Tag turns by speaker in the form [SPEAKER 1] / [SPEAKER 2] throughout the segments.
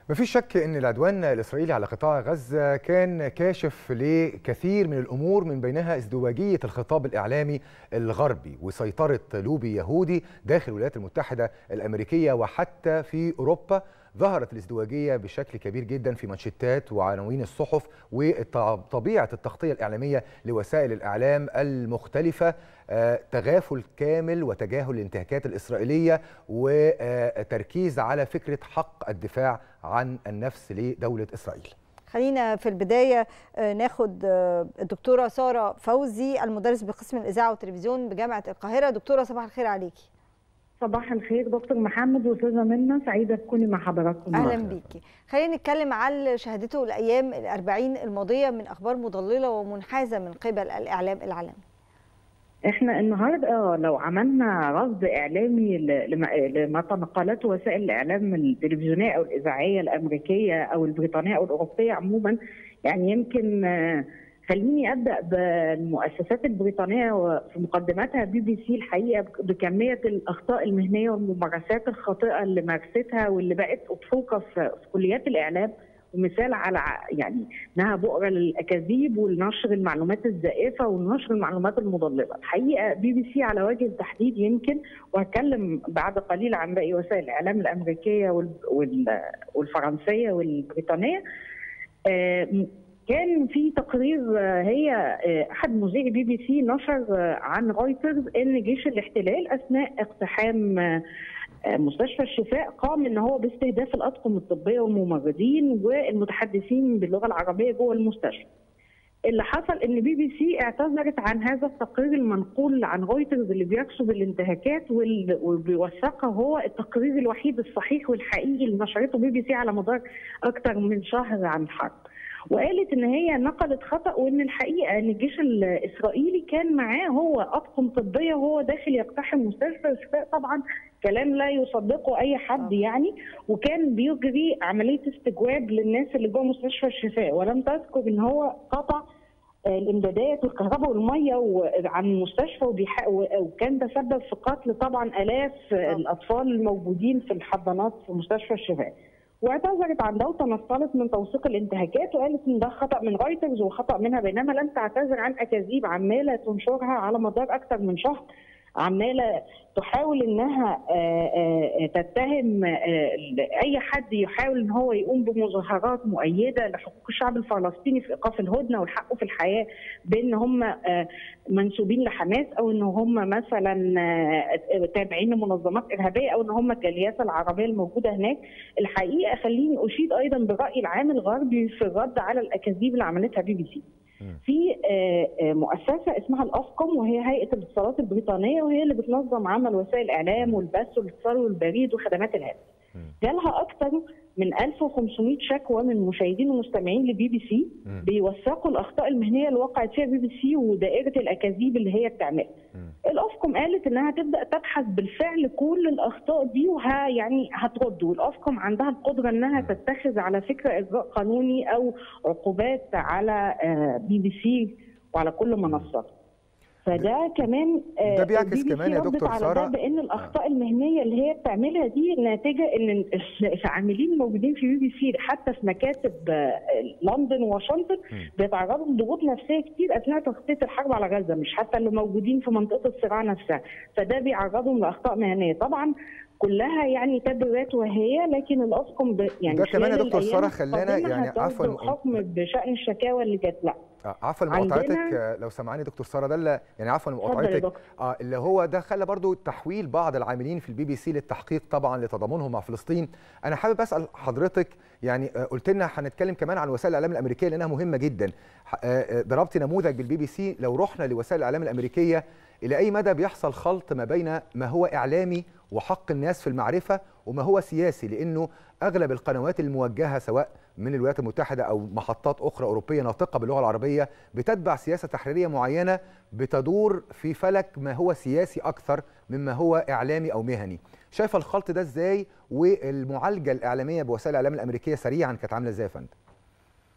[SPEAKER 1] مفيش شك ان العدوان الاسرائيلي على قطاع غزه كان كاشف لكثير من الامور من بينها ازدواجيه الخطاب الاعلامي الغربي وسيطره لوبي يهودي داخل الولايات المتحده الامريكيه وحتى في اوروبا ظهرت الازدواجيه بشكل كبير جدا في مانشيتات وعناوين الصحف وطبيعه التغطيه الاعلاميه لوسائل الاعلام المختلفه تغافل كامل وتجاهل الانتهاكات الاسرائيليه وتركيز على فكره حق الدفاع عن النفس لدوله اسرائيل.
[SPEAKER 2] خلينا في البدايه ناخد الدكتوره ساره فوزي المدرس بقسم الاذاعه والتلفزيون بجامعه القاهره دكتوره صباح الخير عليكي.
[SPEAKER 3] صباح الخير دكتور محمد واستاذه منى سعيده تكوني مع حضراتكم
[SPEAKER 2] اهلا بيكي خلينا نتكلم على شهادته الايام الأربعين الماضيه من اخبار مضلله ومنحازه من قبل الاعلام العالمي
[SPEAKER 3] احنا النهارده لو عملنا رصد اعلامي لما تنقلته وسائل الاعلام التلفزيونيه او الاذاعيه الامريكيه او البريطانيه او الاوروبيه عموما يعني يمكن خليني ابدا بالمؤسسات البريطانيه وفي مقدمتها بي بي سي الحقيقه بكميه الاخطاء المهنيه والممارسات الخاطئه اللي مارستها واللي بقت اضحوكه في كليات الاعلام ومثال على يعني انها بؤره للاكاذيب ولنشر المعلومات الزائفه ونشر المعلومات المضلله، الحقيقه بي بي سي على وجه التحديد يمكن وهتكلم بعد قليل عن باقي وسائل الاعلام الامريكيه والفرنسيه والبريطانيه كان في تقرير هي احد مذيعي بي بي سي نشر عن رويترز ان جيش الاحتلال اثناء اقتحام مستشفى الشفاء قام ان هو باستهداف الاطقم الطبيه والممرضين والمتحدثين باللغه العربيه جوه المستشفى. اللي حصل ان بي بي سي اعتذرت عن هذا التقرير المنقول عن رويترز اللي بيرصد الانتهاكات وبيوثقها هو التقرير الوحيد الصحيح والحقيقي اللي نشرته بي بي سي على مدار اكثر من شهر عن الحرب. وقالت ان هي نقلت خطا وان الحقيقه ان الجيش الاسرائيلي كان معاه هو اطقم طبيه وهو داخل يقتحم مستشفى الشفاء طبعا كلام لا يصدقه اي حد يعني وكان بيجري عمليه استجواب للناس اللي جوه مستشفى الشفاء ولم تذكر ان هو قطع الامدادات والكهرباء والميه عن المستشفى وكان تسبب في قتل طبعا الاف الاطفال الموجودين في الحضانات في مستشفى الشفاء. واعتذرت عن ده وتنصلت من توثيق الانتهاكات وقالت ان ده خطا من رايترز وخطا منها بينما لم تعتذر عن اكاذيب عماله تنشرها على مدار اكثر من شهر عماله تحاول انها تتهم اي حد يحاول ان هو يقوم بمظاهرات مؤيده لحقوق الشعب الفلسطيني في ايقاف الهدنه والحق في الحياه بان هم منسوبين لحماس او ان هم مثلا تابعين لمنظمات ارهابيه او ان هم الجاليات العربيه الموجوده هناك الحقيقه خليني اشيد ايضا بالراي العام الغربي في الرد على الاكاذيب اللي عملتها بي بي سي في مؤسسه اسمها الافقم وهي هيئه الاتصالات البريطانيه وهي اللي بتنظم عمل وسائل الاعلام والبث والاتصال والبريد وخدمات الهاتف. جالها اكثر من 1500 شكوى من مشاهدين ومستمعين لبي بي سي بيوثقوا الاخطاء المهنيه اللي وقعت فيها بي بي سي ودائره الاكاذيب اللي هي بتعملها. الافقم قالت انها تبدا تبحث بالفعل كل الاخطاء دي وها يعني هترد والافقم عندها القدره انها تتخذ على فكره اجراء قانوني او عقوبات على بي بي سي وعلى كل منصاتها. فده كمان
[SPEAKER 1] ده بيعكس كمان يا دكتور ساره
[SPEAKER 3] بان الاخطاء المهنيه اللي هي بتعملها دي ناتجه ان العاملين الموجودين في بي بي سي حتى في مكاتب لندن وواشنطن بيتعرضوا لضغوط نفسيه كتير اثناء تغطيه الحرب على غزه مش حتى اللي موجودين في منطقه الصراع نفسها فده بيعرضهم لاخطاء مهنيه طبعا كلها يعني تبريرات وهي لكن الافقم ب... يعني
[SPEAKER 1] ده كمان يا دكتور ساره خلانا يعني
[SPEAKER 3] عفوا الحكم بشان الشكاوى اللي جت لا
[SPEAKER 1] عفوا لمقاطعتك لو سمعني دكتور ساره ده يعني عفوا لمقاطعتك اه اللي هو ده خلى برضو تحويل بعض العاملين في البي بي سي للتحقيق طبعا لتضامنهم مع فلسطين انا حابب اسال حضرتك يعني قلت لنا هنتكلم كمان عن وسائل الاعلام الامريكيه لانها مهمه جدا ضربت نموذج بالبي بي سي لو رحنا لوسائل الاعلام الامريكيه الى اي مدى بيحصل خلط ما بين ما هو اعلامي وحق الناس في المعرفه وما هو سياسي لانه اغلب القنوات الموجهه سواء من الولايات المتحده او محطات اخرى اوروبيه ناطقه باللغه العربيه بتتبع سياسه تحريريه معينه بتدور في فلك ما هو سياسي اكثر مما هو اعلامي او مهني شايفه الخلط ده ازاي والمعالجه الاعلاميه بوسائل الاعلام الامريكيه سريعا كانت عامله ازاي يا فندم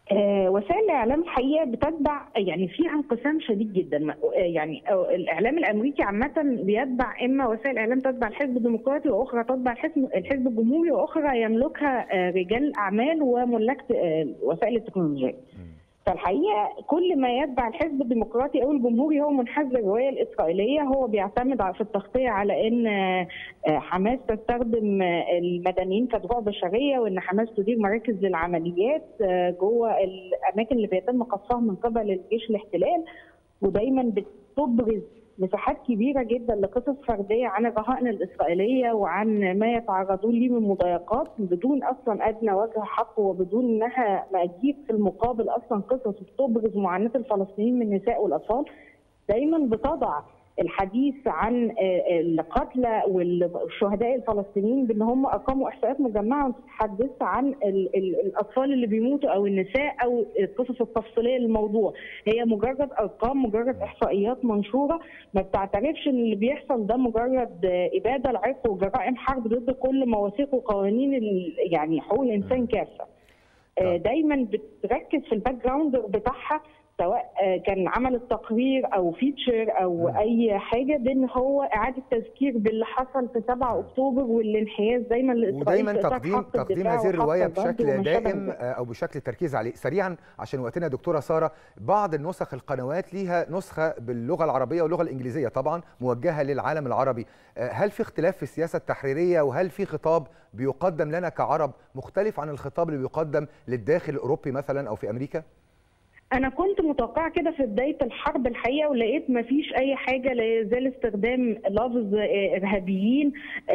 [SPEAKER 3] وسائل الاعلام الحقيقه بتتبع يعني فيها انقسام شديد جدا يعني الاعلام الامريكي عامه بيتبع اما وسائل اعلام تتبع الحزب الديمقراطي واخرى تتبع الحزب الحزب الجمهوري واخرى يملكها رجال الاعمال وملاك وسائل التكنولوجيا. فالحقيقه كل ما يتبع الحزب الديمقراطي او الجمهوري هو منحاز للروايه الاسرائيليه هو بيعتمد في التغطيه على ان حماس تستخدم المدنيين كدروع بشريه وان حماس تدير مراكز للعمليات جوه الاماكن اللي بيتم قصفها من قبل الجيش الاحتلال ودايما بتبرز مساحات كبيرة جدا لقصص فردية عن الرهائن الإسرائيلية وعن ما يتعرضون ليه من مضايقات بدون أصلا أدنى وجه حق وبدون أنها ما تجيب في المقابل أصلا قصص بتبرز معاناة الفلسطينيين من النساء والأطفال دايما بتضع الحديث عن القتلى والشهداء الفلسطينيين بان هم ارقام واحصائيات مجمعه وما تتحدث عن ال ال الاطفال اللي بيموتوا او النساء او القصص التفصيليه للموضوع هي مجرد ارقام مجرد احصائيات منشوره ما بتعترفش ان اللي بيحصل ده مجرد اباده لعرق وجرائم حرب ضد كل مواثيق وقوانين يعني حقوق الانسان كافه دايما بتركز في الباك جراوند بتاعها سواء كان عمل التقرير او فيتشر او م. اي حاجه بان هو اعاده تذكير باللي حصل في 7 اكتوبر والانحياز دايما
[SPEAKER 1] لاسرائيل ودايما تقديم تقديم هذه الروايه بشكل دائم او بشكل تركيز عليه سريعا عشان وقتنا دكتوره ساره بعض النسخ القنوات ليها نسخه باللغه العربيه واللغه الانجليزيه طبعا موجهه للعالم العربي هل في اختلاف في السياسه التحريريه وهل في خطاب بيقدم لنا كعرب مختلف عن الخطاب اللي بيقدم للداخل الاوروبي مثلا او في امريكا
[SPEAKER 3] انا كنت متوقعه كده في بدايه الحرب الحقيقه ولقيت ما فيش اي حاجه لا يزال استخدام لفظ ارهابيين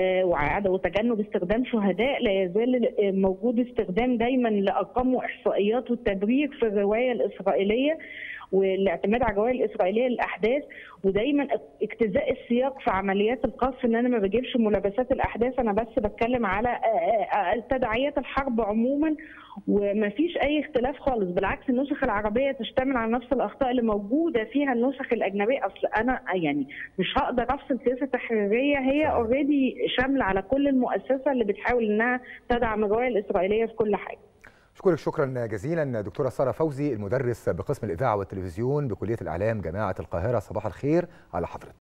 [SPEAKER 3] وتجنب استخدام شهداء لا يزال موجود استخدام دايما لارقام واحصائيات والتبرير في الروايه الاسرائيليه والاعتماد على الروايه الاسرائيليه للاحداث ودايما اجتزاء السياق في عمليات القصف ان انا ما بجيبش ملابسات الاحداث انا بس بتكلم على تداعيات الحرب عموما ومفيش اي اختلاف خالص بالعكس النسخ العربيه تشتمل على نفس الاخطاء اللي موجوده فيها النسخ الاجنبيه اصل انا يعني مش هقدر افصل سياسه تحريريه هي اوريدي شامله على كل المؤسسه اللي بتحاول انها تدعم الروايه الاسرائيليه في كل حاجه
[SPEAKER 1] أشكرك شكرا جزيلا دكتورة سارة فوزي المدرس بقسم الإذاعة والتلفزيون بكلية الإعلام جامعة القاهرة صباح الخير على حضرتك